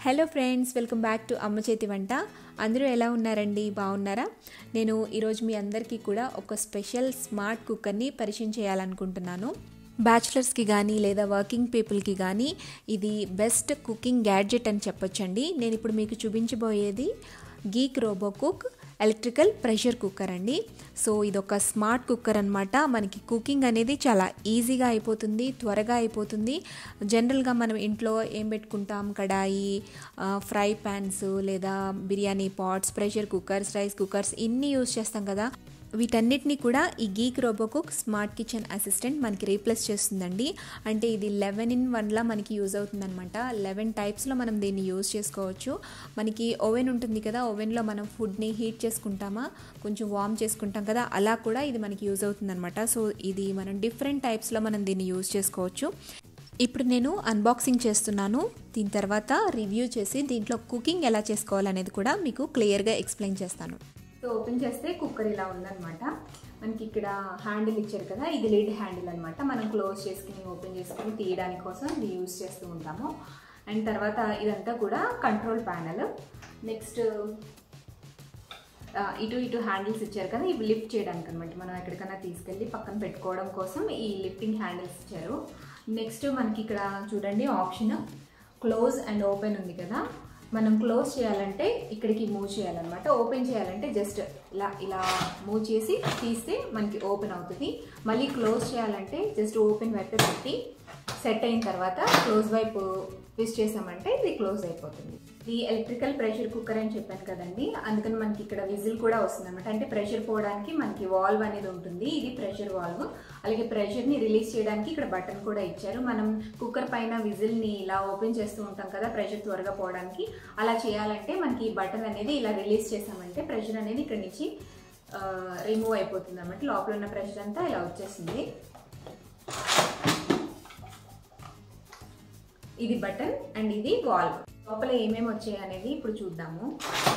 hello friends welcome back to అమ్మ చేతి వంట అందరూ ఎలా ఉన్నారండి బాగున్నారా నేను ఈరోజు మీ అందరికీ కూడా ఒక స్పెషల్ స్మార్ట్ కుక్కర్ని పరిచయం చేయాలనుకుంటున్నాను బ్యాచిలర్స్కి కానీ లేదా వర్కింగ్ పీపుల్కి కానీ ఇది బెస్ట్ కుకింగ్ గ్యాడ్జెట్ అని చెప్పొచ్చండి నేను ఇప్పుడు మీకు చూపించబోయేది Geek Robo Cook electrical pressure cooker అండి సో ఇది ఒక స్మార్ట్ కుక్కర్ అనమాట మనకి కుకింగ్ అనేది చాలా ఈజీగా అయిపోతుంది త్వరగా అయిపోతుంది జనరల్గా మనం ఇంట్లో ఏం పెట్టుకుంటాం కడాయి ఫ్రై ప్యాన్స్ లేదా biryani pots pressure cookers rice cookers ఇన్ని యూస్ చేస్తాం కదా వీటన్నిటిని కూడా ఈ Geek Robocook smart kitchen assistant మనకి రీప్లేస్ చేస్తుందండి అంటే ఇది లెవెన్ ఇన్ వన్లా మనకి యూజ్ అవుతుందన్నమాట లెవెన్ టైప్స్లో మనం దీన్ని యూజ్ చేసుకోవచ్చు మనకి ఓవెన్ ఉంటుంది కదా ఓవెన్లో మనం ఫుడ్ని హీట్ చేసుకుంటామా కొంచెం వార్మ్ చేసుకుంటాం కదా అలా కూడా ఇది మనకి యూజ్ అవుతుందన్నమాట సో ఇది మనం డిఫరెంట్ టైప్స్లో మనం దీన్ని యూజ్ చేసుకోవచ్చు ఇప్పుడు నేను అన్బాక్సింగ్ చేస్తున్నాను దీని తర్వాత రివ్యూ చేసి దీంట్లో కుకింగ్ ఎలా చేసుకోవాలనేది కూడా మీకు క్లియర్గా ఎక్స్ప్లెయిన్ చేస్తాను సో ఓపెన్ చేస్తే కుక్కర్ ఇలా ఉందన్నమాట మనకి ఇక్కడ హ్యాండిల్ ఇచ్చారు కదా ఇది లీడ్ హ్యాండిల్ అనమాట మనం క్లోజ్ చేసుకుని ఓపెన్ చేసుకుని తీయడానికి కోసం ఇది యూస్ చేస్తూ ఉంటాము అండ్ తర్వాత ఇదంతా కూడా కంట్రోల్ ప్యానల్ నెక్స్ట్ ఇటు ఇటు హ్యాండిల్స్ ఇచ్చారు కదా ఇవి లిఫ్ట్ చేయడానికి అనమాట మనం ఎక్కడికైనా తీసుకెళ్ళి పక్కన పెట్టుకోవడం కోసం ఈ లిఫ్టింగ్ హ్యాండిల్స్ ఇచ్చారు నెక్స్ట్ మనకి ఇక్కడ చూడండి ఆప్షన్ క్లోజ్ అండ్ ఓపెన్ ఉంది కదా మనం క్లోజ్ చేయాలంటే ఇక్కడికి మూవ్ చేయాలన్నమాట ఓపెన్ చేయాలంటే జస్ట్ ఇలా ఇలా మూవ్ చేసి తీస్తే మనకి ఓపెన్ అవుతుంది మళ్ళీ క్లోజ్ చేయాలంటే జస్ట్ ఓపెన్ వైపే పెట్టి సెట్ అయిన తర్వాత క్లోజ్ వైపు ట్విస్ట్ చేసామంటే ఇది క్లోజ్ అయిపోతుంది ఇది ఎలక్ట్రికల్ ప్రెషర్ కుక్కర్ అని చెప్పాను కదండి అందుకని మనకి ఇక్కడ విజిల్ కూడా వస్తుంది అనమాట అంటే ప్రెషర్ పోవడానికి మనకి వాల్వ్ అనేది ఉంటుంది ఇది ప్రెషర్ వాల్వ్ అలాగే ప్రెషర్ని రిలీజ్ చేయడానికి ఇక్కడ బటన్ కూడా ఇచ్చారు మనం కుక్కర్ పైన విజిల్ని ఇలా ఓపెన్ చేస్తూ ఉంటాం కదా ప్రెషర్ త్వరగా పోవడానికి అలా చేయాలంటే మనకి ఈ బటన్ అనేది ఇలా రిలీజ్ చేసామంటే ప్రెషర్ అనేది ఇక్కడ నుంచి రిమూవ్ అయిపోతుంది అనమాట లోపల ఉన్న ప్రెషర్ అంతా ఇలా వచ్చేసింది ఇది బటన్ అండ్ ఇది వాల్వ్ లోపల ఏమేమి వచ్చాయి అనేది ఇప్పుడు చూద్దాము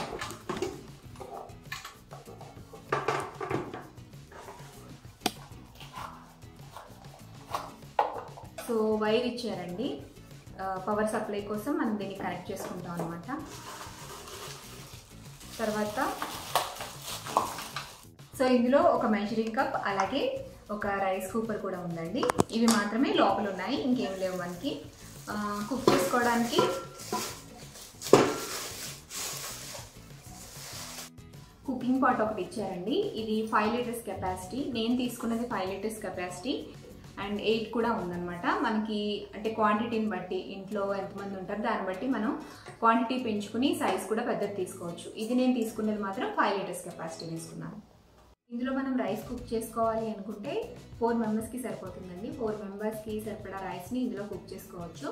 సో వైర్ ఇచ్చారండి పవర్ సప్లై కోసం మనం దీన్ని కనెక్ట్ చేసుకుంటాం అనమాట తర్వాత సో ఇందులో ఒక మెజరింగ్ కప్ అలాగే ఒక రైస్ కుక్కర్ కూడా ఉందండి ఇవి మాత్రమే లోపల ఉన్నాయి ఇంకేం లేవు మనకి కుక్ చేసుకోవడానికి కుకింగ్ పాట్ ఒకటి ఇచ్చారండి ఇది ఫైవ్ లీటర్స్ కెపాసిటీ నేను తీసుకున్నది five litres capacity and eight కూడా ఉందన్నమాట మనకి అంటే క్వాంటిటీని బట్టి ఇంట్లో ఎంతమంది ఉంటారు దాన్ని బట్టి మనం క్వాంటిటీ పెంచుకుని సైజ్ కూడా పెద్దది తీసుకోవచ్చు ఇది నేను తీసుకున్నది మాత్రం ఫైవ్ లీటర్స్ కెపాసిటీ తీసుకున్నాను ఇందులో మనం రైస్ కుక్ చేసుకోవాలి అనుకుంటే ఫోర్ మెంబర్స్కి సరిపోతుందండి ఫోర్ మెంబర్స్కి సరిపడా రైస్ని ఇందులో కుక్ చేసుకోవచ్చు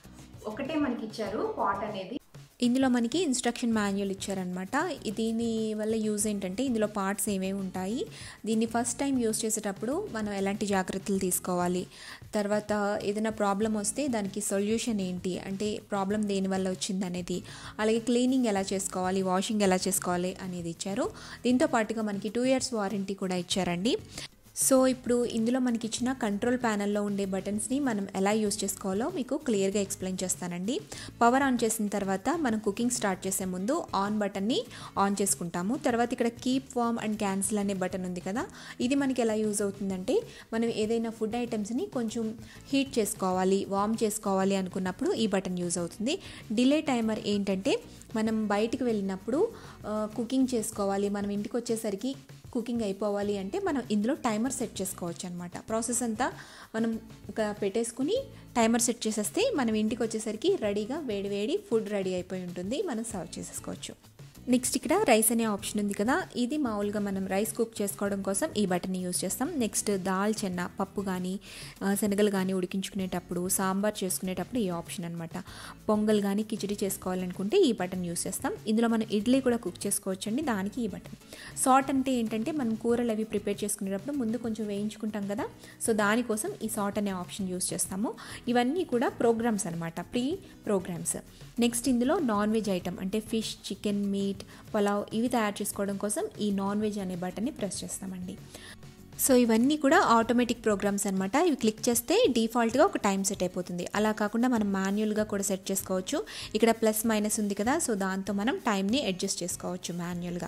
ఒకటే మనకి ఇచ్చారు పాట్ అనేది ఇందులో మనకి ఇన్స్ట్రక్షన్ మాన్యువల్ ఇచ్చారనమాట దీని వల్ల యూజ్ ఏంటంటే ఇందులో పార్ట్స్ ఏమేమి ఉంటాయి దీన్ని ఫస్ట్ టైం యూజ్ చేసేటప్పుడు మనం ఎలాంటి జాగ్రత్తలు తీసుకోవాలి తర్వాత ఏదైనా ప్రాబ్లం వస్తే దానికి సొల్యూషన్ ఏంటి అంటే ప్రాబ్లం దేనివల్ల వచ్చింది అనేది అలాగే క్లీనింగ్ ఎలా చేసుకోవాలి వాషింగ్ ఎలా చేసుకోవాలి అనేది ఇచ్చారు దీంతో పాటుగా మనకి టూ ఇయర్స్ వారంటీ కూడా ఇచ్చారండి సో ఇప్పుడు ఇందులో మనకి ఇచ్చిన కంట్రోల్ ప్యానల్లో ఉండే బటన్స్ని మనం ఎలా యూస్ చేసుకోవాలో మీకు క్లియర్గా ఎక్స్ప్లెయిన్ చేస్తానండి పవర్ ఆన్ చేసిన తర్వాత మనం కుకింగ్ స్టార్ట్ చేసే ముందు ఆన్ బటన్ని ఆన్ చేసుకుంటాము తర్వాత ఇక్కడ కీప్ వామ్ అండ్ క్యాన్సిల్ అనే బటన్ ఉంది కదా ఇది మనకి ఎలా యూజ్ అవుతుందంటే మనం ఏదైనా ఫుడ్ ఐటమ్స్ని కొంచెం హీట్ చేసుకోవాలి వామ్ చేసుకోవాలి అనుకున్నప్పుడు ఈ బటన్ యూజ్ అవుతుంది డిలే టైమర్ ఏంటంటే మనం బయటికి వెళ్ళినప్పుడు కుకింగ్ చేసుకోవాలి మనం ఇంటికి వచ్చేసరికి కుకింగ్ అయిపోవాలి అంటే మనం ఇందులో టైమర్ సెట్ చేసుకోవచ్చు అనమాట ప్రాసెస్ అంతా మనం పెట్టేసుకుని టైమర్ సెట్ చేసేస్తే మనం ఇంటికి వచ్చేసరికి రెడీగా వేడి వేడి ఫుడ్ రెడీ అయిపోయి ఉంటుంది మనం సర్వ్ చేసేసుకోవచ్చు నెక్స్ట్ ఇక్కడ రైస్ అనే ఆప్షన్ ఉంది కదా ఇది మామూలుగా మనం రైస్ కుక్ చేసుకోవడం కోసం ఈ బటన్ని యూజ్ చేస్తాం నెక్స్ట్ దాల్ చెన్న పప్పు కానీ శనగలు కానీ ఉడికించుకునేటప్పుడు సాంబార్ చేసుకునేటప్పుడు ఈ ఆప్షన్ అనమాట పొంగల్ కానీ కిచడి చేసుకోవాలనుకుంటే ఈ బటన్ యూజ్ చేస్తాం ఇందులో మనం ఇడ్లీ కూడా కుక్ చేసుకోవచ్చు అండి దానికి ఈ బటన్ సాట్ అంటే ఏంటంటే మనం కూరలు అవి ప్రిపేర్ చేసుకునేటప్పుడు ముందు కొంచెం వేయించుకుంటాం కదా సో దానికోసం ఈ సాట్ అనే ఆప్షన్ యూజ్ చేస్తాము ఇవన్నీ కూడా ప్రోగ్రామ్స్ అనమాట ప్రీ ప్రోగ్రామ్స్ నెక్స్ట్ ఇందులో నాన్ వెజ్ ఐటమ్ అంటే ఫిష్ చికెన్ మీట్ పలావ్ ఇవి తయారు చేసుకోవడం కోసం ఈ నాన్ వెజ్ అనే బటన్ని ప్రెస్ చేస్తామండి సో ఇవన్నీ కూడా ఆటోమేటిక్ ప్రోగ్రామ్స్ అనమాట ఇవి క్లిక్ చేస్తే డిఫాల్ట్గా ఒక టైం సెట్ అయిపోతుంది అలా కాకుండా మనం మాన్యువల్గా కూడా సెట్ చేసుకోవచ్చు ఇక్కడ ప్లస్ మైనస్ ఉంది కదా సో దాంతో మనం టైంని అడ్జస్ట్ చేసుకోవచ్చు మాన్యువల్గా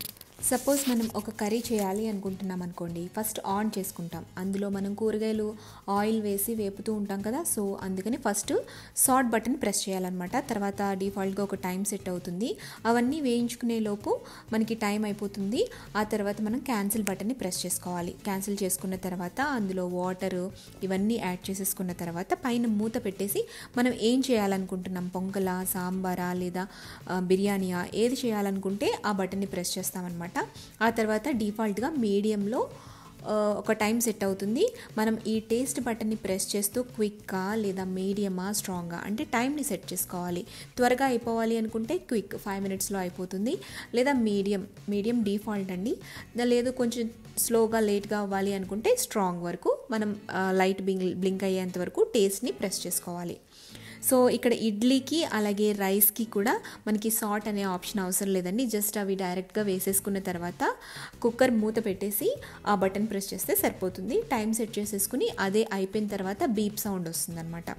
సపోజ్ మనం ఒక కర్రీ చేయాలి అనుకుంటున్నాం అనుకోండి ఫస్ట్ ఆన్ చేసుకుంటాం అందులో మనం కూరగాయలు ఆయిల్ వేసి వేపుతూ ఉంటాం కదా సో అందుకని ఫస్ట్ సాట్ బటన్ ప్రెస్ చేయాలన్నమాట తర్వాత డిఫాల్ట్గా ఒక టైం సెట్ అవుతుంది అవన్నీ వేయించుకునే లోపు మనకి టైం అయిపోతుంది ఆ తర్వాత మనం క్యాన్సిల్ బటన్ని ప్రెస్ చేసుకోవాలి క్యాన్సిల్ చేసుకున్న తర్వాత అందులో వాటర్ ఇవన్నీ యాడ్ చేసేసుకున్న తర్వాత పైన మూత పెట్టేసి మనం ఏం చేయాలనుకుంటున్నాం పొంగల సాంబారా లేదా ఆ, బిర్యానీయా ఏది చేయాలనుకుంటే ఆ బటన్ని ప్రెస్ చేస్తామన్నమాట ఆ తర్వాత డిఫాల్ట్గా మీడియంలో ఆ, ఒక టైం సెట్ అవుతుంది మనం ఈ టేస్ట్ బటన్ని ప్రెస్ చేస్తూ క్విక్గా లేదా మీడియమా స్ట్రాంగ్గా అంటే టైంని సెట్ చేసుకోవాలి త్వరగా అయిపోవాలి అనుకుంటే క్విక్ ఫైవ్ మినిట్స్లో అయిపోతుంది లేదా మీడియం మీడియం డిఫాల్ట్ అండి దా- లేదు కొంచెం స్లోగా లేట్గా అవ్వాలి అనుకుంటే స్ట్రాంగ్ వరకు మనం ఆ, లైట్ బ్లింక్ బ్లింక్ అయ్యేంత వరకు టేస్ట్ని ప్రెస్ చేసుకోవాలి సో ఇక్కడ ఇడ్లీకి అలాగే రైస్కి కూడా మనకి సాట్ అనే ఆప్షన్ అవసరం లేదండి జస్ట్ అవి డైరెక్ట్గా వేసేసుకున్న తర్వాత కుక్కర్ మూత పెట్టేసి ఆ బటన్ ప్రెస్ చేస్తే సరిపోతుంది టైం సెట్ చేసేసుకుని అదే అయిపోయిన తర్వాత బీప్ సౌండ్ వస్తుందన్నమాట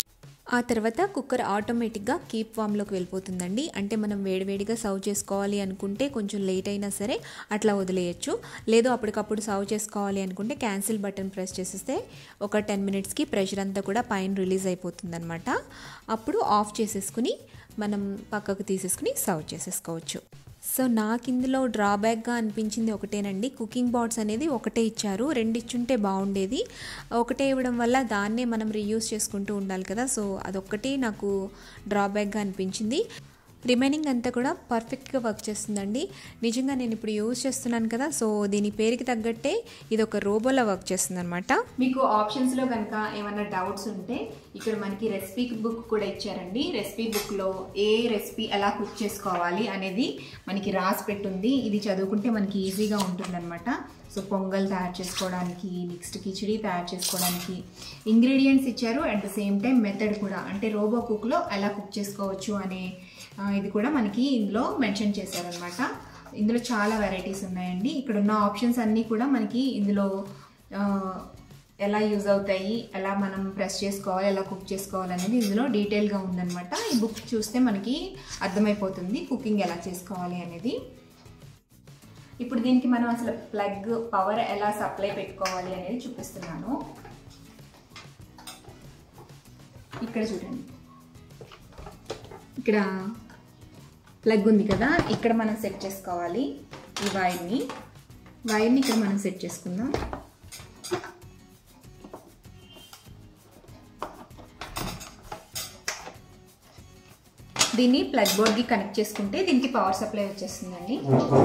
ఆ తర్వాత కుక్కర్ ఆటోమేటిక్గా కీప్ వామ్లోకి వెళ్ళిపోతుందండి అంటే మనం వేడివేడిగా సర్వ్ చేసుకోవాలి అనుకుంటే కొంచెం లేట్ అయినా సరే అట్లా వదిలేయచ్చు లేదు అప్పటికప్పుడు సర్వ్ చేసుకోవాలి అనుకుంటే క్యాన్సిల్ బటన్ ప్రెస్ చేసేస్తే ఒక టెన్ మినిట్స్కి ప్రెషర్ అంతా కూడా పైన రిలీజ్ అయిపోతుందన్నమాట అప్పుడు ఆఫ్ చేసేసుకుని మనం పక్కకు తీసేసుకుని సర్వ్ చేసేసుకోవచ్చు సో నాకు ఇందులో డ్రాబ్యాక్గా అనిపించింది ఒకటేనండి కుకింగ్ బాట్స్ అనేది ఒకటే ఇచ్చారు రెండు ఇచ్చుంటే బాగుండేది ఒకటే ఇవ్వడం వల్ల దాన్నే మనం రీయూస్ చేసుకుంటూ ఉండాలి కదా సో అదొక్కటి నాకు డ్రాబ్యాక్గా అనిపించింది రిమైనింగ్ అంతా కూడా పర్ఫెక్ట్గా వర్క్ చేస్తుందండి నిజంగా నేను ఇప్పుడు యూజ్ చేస్తున్నాను కదా సో దీని పేరుకి తగ్గట్టే ఇది ఒక రోబోలో వర్క్ చేస్తుంది అనమాట మీకు ఆప్షన్స్లో కనుక ఏమైనా డౌట్స్ ఉంటే ఇక్కడ మనకి రెసిపీ బుక్ కూడా ఇచ్చారండి రెసిపీ బుక్లో ఏ రెసిపీ ఎలా కుక్ చేసుకోవాలి అనేది మనకి రాసి పెట్టుంది ఇది చదువుకుంటే మనకి ఈజీగా ఉంటుందన్నమాట సో పొంగల్ తయారు చేసుకోవడానికి నెక్స్ట్ కిచడీ తయారు చేసుకోవడానికి ఇంగ్రీడియంట్స్ ఇచ్చారు at the same time method కూడా అంటే రోబో కుక్లో ఎలా కుక్ చేసుకోవచ్చు అనే ఆ, ఇది కూడా మనకి ఇందులో మెన్షన్ చేశారనమాట ఇందులో చాలా వెరైటీస్ ఉన్నాయండి ఇక్కడ ఉన్న ఆప్షన్స్ అన్నీ కూడా మనకి ఇందులో ఆ, ఎలా యూజ్ అవుతాయి ఎలా మనం ప్రెస్ చేసుకోవాలి ఎలా కుక్ చేసుకోవాలి అనేది ఇందులో డీటెయిల్గా ఉందన్నమాట ఈ బుక్ చూస్తే మనకి అర్థమైపోతుంది కుకింగ్ ఎలా చేసుకోవాలి అనేది ఇప్పుడు దీనికి మనం అసలు ప్లగ్ పవర్ ఎలా సప్లై పెట్టుకోవాలి అనేది చూపిస్తున్నాను ఇక్కడ చూడండి ఇక్కడ ప్లగ్ ఉంది కదా ఇక్కడ మనం సెట్ చేసుకోవాలి ఈ వైర్ని వైర్ని ఇక్కడ మనం సెట్ చేసుకుందాం దీన్ని ప్లగ్ బోర్డ్కి కనెక్ట్ చేసుకుంటే దీనికి పవర్ సప్లై వచ్చేస్తుందండి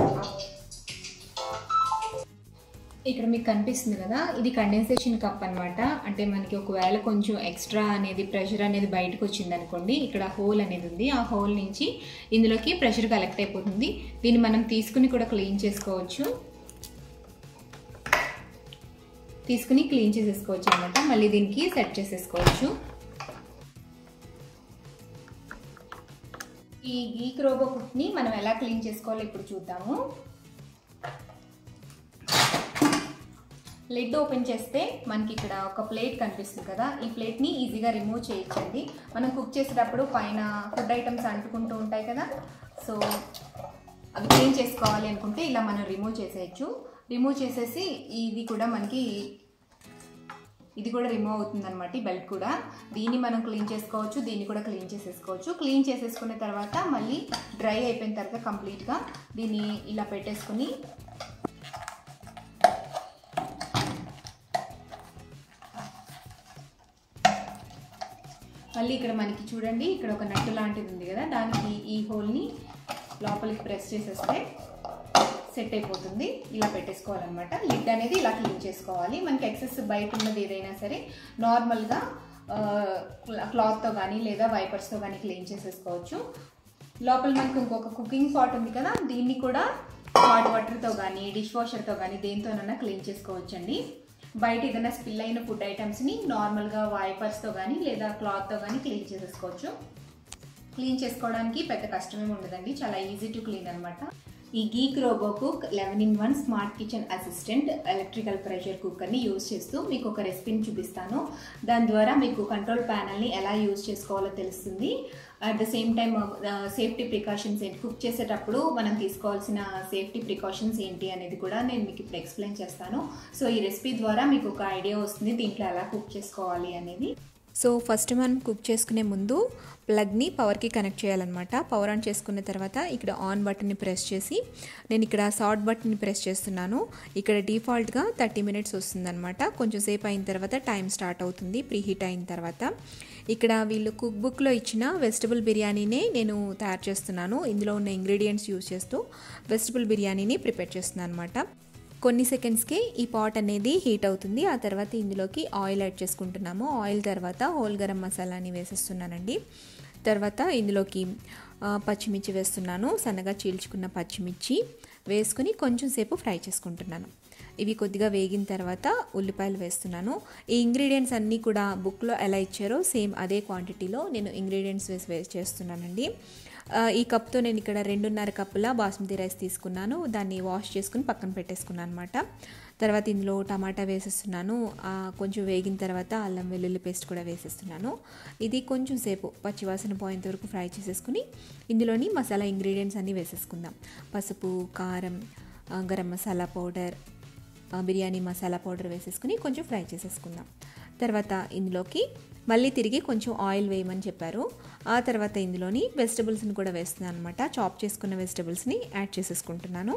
ఇక్కడ మీకు కనిపిస్తుంది కదా ఇది కండెన్సేషన్ కప్ అన్నమాట అంటే మనకి ఒకవేళ కొంచెం ఎక్స్ట్రా అనేది ప్రెషర్ అనేది బయటకు వచ్చింది అనుకోండి ఇక్కడ హోల్ అనేది ఉంది ఆ హోల్ నుంచి ఇందులోకి ప్రెషర్ కలెక్ట్ అయిపోతుంది దీన్ని మనం తీసుకుని కూడా క్లీన్ చేసుకోవచ్చు తీసుకుని క్లీన్ చేసేసుకోవచ్చు అనమాట మళ్ళీ దీనికి సెట్ చేసేసుకోవచ్చు ఈ గీక్ రోబో కుట్ని మనం ఎలా క్లీన్ చేసుకోవాలో ఇప్పుడు చూద్దాము లిడ్ ఓపెన్ చేస్తే మనకి ఇక్కడ ఒక ప్లేట్ కనిపిస్తుంది కదా ఈ ప్లేట్ని ఈజీగా రిమూవ్ చేయొచ్చండి మనం కుక్ చేసేటప్పుడు పైన ఫుడ్ ఐటమ్స్ అంటుకుంటూ ఉంటాయి కదా సో అవి క్లీన్ చేసుకోవాలి అనుకుంటే ఇలా మనం రిమూవ్ చేసేయచ్చు రిమూవ్ చేసేసి ఇది కూడా మనకి ఇది కూడా రిమూవ్ అవుతుంది అనమాట ఈ బెల్ట్ కూడా దీన్ని మనం క్లీన్ చేసుకోవచ్చు దీన్ని కూడా క్లీన్ చేసేసుకోవచ్చు క్లీన్ చేసేసుకున్న తర్వాత మళ్ళీ డ్రై అయిపోయిన తర్వాత కంప్లీట్గా దీన్ని ఇలా పెట్టేసుకుని మళ్ళీ ఇక్కడ మనకి చూడండి ఇక్కడ ఒక నట్టు లాంటిది ఉంది కదా దానికి ఈ హోల్ని లోపలికి ప్రెస్ చేసేస్తే సెట్ అయిపోతుంది ఇలా పెట్టేసుకోవాలన్నమాట లిడ్ అనేది ఇలా క్లీన్ చేసుకోవాలి మనకి ఎక్సెస్ బయట ఉన్నది ఏదైనా సరే నార్మల్గా క్లాత్తో కానీ లేదా వైపర్స్తో కానీ క్లీన్ చేసేసుకోవచ్చు లోపల మనకి ఇంకొక కుకింగ్ పాట్ ఉంది కదా దీన్ని కూడా హాట్ వాటర్తో కానీ డిష్ వాషర్తో కానీ దేంతోనైనా క్లీన్ చేసుకోవచ్చండి బయట ఏదైనా స్పిల్ అయిన ఫుడ్ ఐటమ్స్ని నార్మల్గా వైపర్స్తో కానీ లేదా క్లాత్తో కానీ క్లీన్ చేసేసుకోవచ్చు క్లీన్ చేసుకోవడానికి పెద్ద కష్టమేమి ఉండదండి చాలా ఈజీ టు క్లీన్ అనమాట ఈ Geek Robo Cook eleven in one smart kitchen assistant electrical pressure కుక్కర్ని యూజ్ చేస్తూ మీకు ఒక రెసిపీని చూపిస్తాను దాని ద్వారా మీకు కంట్రోల్ ప్యానల్ని ఎలా యూజ్ చేసుకోవాలో తెలుస్తుంది at the same time safety precautions ఏంటి కుక్ చేసేటప్పుడు మనం తీసుకోవాల్సిన సేఫ్టీ ప్రికాషన్స్ ఏంటి అనేది కూడా నేను మీకు ఇప్పుడు ఎక్స్ప్లెయిన్ చేస్తాను సో ఈ రెసిపీ ద్వారా మీకు ఒక ఐడియా వస్తుంది దీంట్లో ఎలా కుక్ చేసుకోవాలి అనేది సో ఫస్ట్ మనం కుక్ చేసుకునే ముందు ప్లగ్ని పవర్కి కనెక్ట్ చేయాలన్నమాట పవర్ ఆన్ చేసుకున్న తర్వాత ఇక్కడ ఆన్ బటన్ని ప్రెస్ చేసి నేను ఇక్కడ షార్ట్ బటన్ని ప్రెస్ చేస్తున్నాను ఇక్కడ డిఫాల్ట్గా థర్టీ మినిట్స్ వస్తుందన్నమాట కొంచెం సేపు అయిన తర్వాత టైం స్టార్ట్ అవుతుంది ప్రీ హీట్ అయిన తర్వాత ఇక్కడ వీళ్ళు కుక్ బుక్లో ఇచ్చిన వెజిటబుల్ బిర్యానీనే నేను తయారు చేస్తున్నాను ఇందులో ఉన్న ఇంగ్రీడియంట్స్ యూజ్ చేస్తూ వెజిటబుల్ బిర్యానీని ప్రిపేర్ చేస్తున్నాను అనమాట కొన్ని సెకండ్స్కి ఈ పాట్ అనేది హీట్ అవుతుంది ఆ తర్వాత ఇందులోకి ఆయిల్ యాడ్ చేసుకుంటున్నాము ఆయిల్ తర్వాత హోల్ గరం మసాలాని వేసేస్తున్నానండి తర్వాత ఇందులోకి పచ్చిమిర్చి వేస్తున్నాను సన్నగా చీల్చుకున్న పచ్చిమిర్చి వేసుకుని కొంచెం సేపు ఫ్రై చేసుకుంటున్నాను ఇవి కొద్దిగా వేగిన తర్వాత ఉల్లిపాయలు వేస్తున్నాను ఈ ఇంగ్రీడియంట్స్ అన్నీ కూడా బుక్లో ఎలా ఇచ్చారో సేమ్ అదే క్వాంటిటీలో నేను ఇంగ్రీడియంట్స్ వేసి వేసి చేస్తున్నానండి ఈ కప్తో నేను ఇక్కడ రెండున్నర కప్పుల బాస్మతి రైస్ తీసుకున్నాను దాన్ని వాష్ చేసుకుని పక్కన పెట్టేసుకున్నాను అనమాట తర్వాత ఇందులో టమాటా వేసేస్తున్నాను కొంచెం వేగిన తర్వాత అల్లం వెల్లుల్లి పేస్ట్ కూడా వేసేస్తున్నాను ఇది కొంచెం సేపు పచ్చివాసన పోయేంత వరకు ఫ్రై చేసేసుకుని ఇందులోని మసాలా ఇంగ్రీడియంట్స్ అన్నీ వేసేసుకుందాం పసుపు కారం గరం మసాలా పౌడర్ బిర్యానీ మసాలా పౌడర్ వేసేసుకుని కొంచెం ఫ్రై చేసేసుకుందాం తర్వాత ఇందులోకి మళ్ళీ తిరిగి కొంచెం ఆయిల్ వేయమని చెప్పారు ఆ తర్వాత ఇందులోని వెజిటబుల్స్ని కూడా వేస్తున్నాను అనమాట చాప్ చేసుకున్న వెజిటబుల్స్ని యాడ్ చేసేసుకుంటున్నాను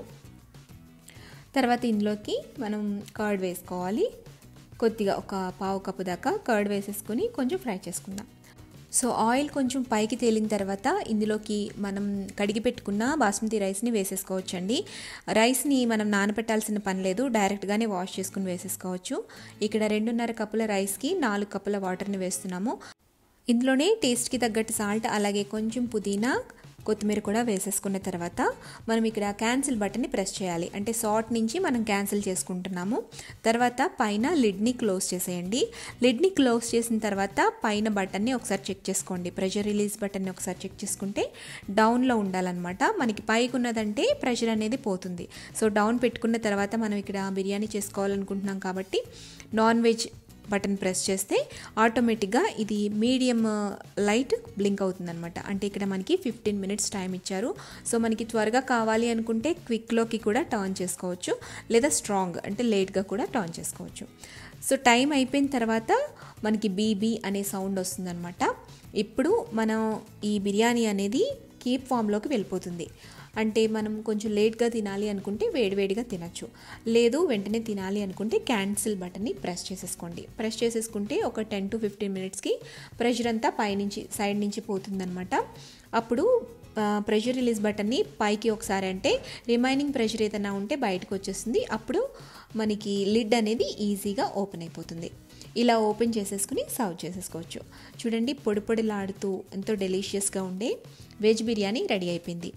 తర్వాత ఇందులోకి మనం కర్డ్ వేసుకోవాలి కొద్దిగా ఒక పావు కప్పు దాకా కర్డ్ వేసేసుకొని కొంచెం ఫ్రై చేసుకుందాం సో ఆయిల్ కొంచెం పైకి తేలిన తర్వాత ఇందులోకి మనం కడిగి పెట్టుకున్న బాస్మతి రైస్ని వేసేసుకోవచ్చండి రైస్ని మనం నానబెట్టాల్సిన పని లేదు డైరెక్ట్గానే వాష్ చేసుకుని వేసేసుకోవచ్చు ఇక్కడ రెండున్నర కప్పుల రైస్కి నాలుగు కప్పుల వాటర్ని వేస్తున్నాము ఇందులోనే టేస్ట్కి తగ్గట్టు సాల్ట్ అలాగే కొంచెం పుదీనా కొత్తిమీర కూడా వేసేసుకున్న తర్వాత మనం ఇక్కడ క్యాన్సిల్ బటన్ని ప్రెస్ చేయాలి అంటే సాట్ నుంచి మనం క్యాన్సిల్ చేసుకుంటున్నాము తర్వాత పైన లిడ్ని క్లోజ్ చేసేయండి లిడ్ని క్లోజ్ చేసిన తర్వాత పైన బటన్ని ఒకసారి చెక్ చేసుకోండి ప్రెషర్ రిలీజ్ బటన్ని ఒకసారి చెక్ చేసుకుంటే డౌన్లో ఉండాలన్నమాట మనకి పైకి ఉన్నదంటే ప్రెషర్ అనేది పోతుంది సో డౌన్ పెట్టుకున్న తర్వాత మనం ఇక్కడ బిర్యానీ చేసుకోవాలనుకుంటున్నాం కాబట్టి నాన్ వెజ్ బటన్ ప్రెస్ చేస్తే ఆటోమేటిక్గా ఇది మీడియం లైట్ బ్లింక్ అవుతుందన్నమాట అంటే ఇక్కడ మనకి ఫిఫ్టీన్ మినిట్స్ టైం ఇచ్చారు సో మనకి త్వరగా కావాలి అనుకుంటే క్విక్లోకి కూడా టర్న్ చేసుకోవచ్చు లేదా స్ట్రాంగ్ అంటే లేట్గా కూడా టర్న్ చేసుకోవచ్చు సో టైం అయిపోయిన తర్వాత మనకి బీబీ అనే సౌండ్ వస్తుందన్నమాట ఇప్పుడు మనం ఈ బిర్యానీ అనేది కీప్ ఫామ్లోకి వెళ్ళిపోతుంది అంటే మనం కొంచెం లేట్గా తినాలి అనుకుంటే వేడివేడిగా తినచ్చు లేదు వెంటనే తినాలి అనుకుంటే క్యాన్సిల్ బటన్ని ప్రెస్ చేసేసుకోండి ప్రెస్ చేసేసుకుంటే ఒక టెన్ టు ఫిఫ్టీన్ మినిట్స్కి ప్రెషర్ అంతా పైనుంచి సైడ్ నుంచి పోతుందనమాట అప్పుడు ప్రెషర్ రిలీజ్ బటన్ని పైకి ఒకసారి అంటే రిమైనింగ్ ప్రెషర్ ఏదైనా ఉంటే బయటకు వచ్చేస్తుంది అప్పుడు మనకి లిడ్ అనేది ఈజీగా ఓపెన్ అయిపోతుంది ఇలా ఓపెన్ చేసేసుకుని సర్వ్ చేసేసుకోవచ్చు చూడండి పొడి పొడిలాడుతూ ఎంతో డెలిషియస్గా ఉండే వెజ్ బిర్యానీ రెడీ అయిపోయింది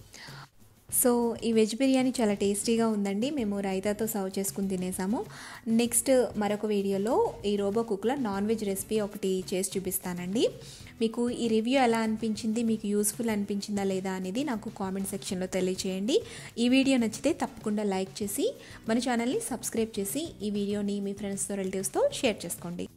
సో ఈ వెజ్ బిర్యానీ చాలా టేస్టీగా ఉందండి మేము రైతాతో సర్వ్ చేసుకుని తినేసాము నెక్స్ట్ మరొక వీడియోలో ఈ రోబో కుక్లో నాన్ వెజ్ రెసిపీ ఒకటి చేసి చూపిస్తానండి మీకు ఈ రివ్యూ ఎలా అనిపించింది మీకు యూస్ఫుల్ అనిపించిందా లేదా అనేది నాకు కామెంట్ సెక్షన్లో తెలియచేయండి ఈ వీడియో నచ్చితే తప్పకుండా లైక్ చేసి మన ఛానల్ని సబ్స్క్రైబ్ చేసి ఈ వీడియోని మీ ఫ్రెండ్స్తో రిలేటివ్స్తో షేర్ చేసుకోండి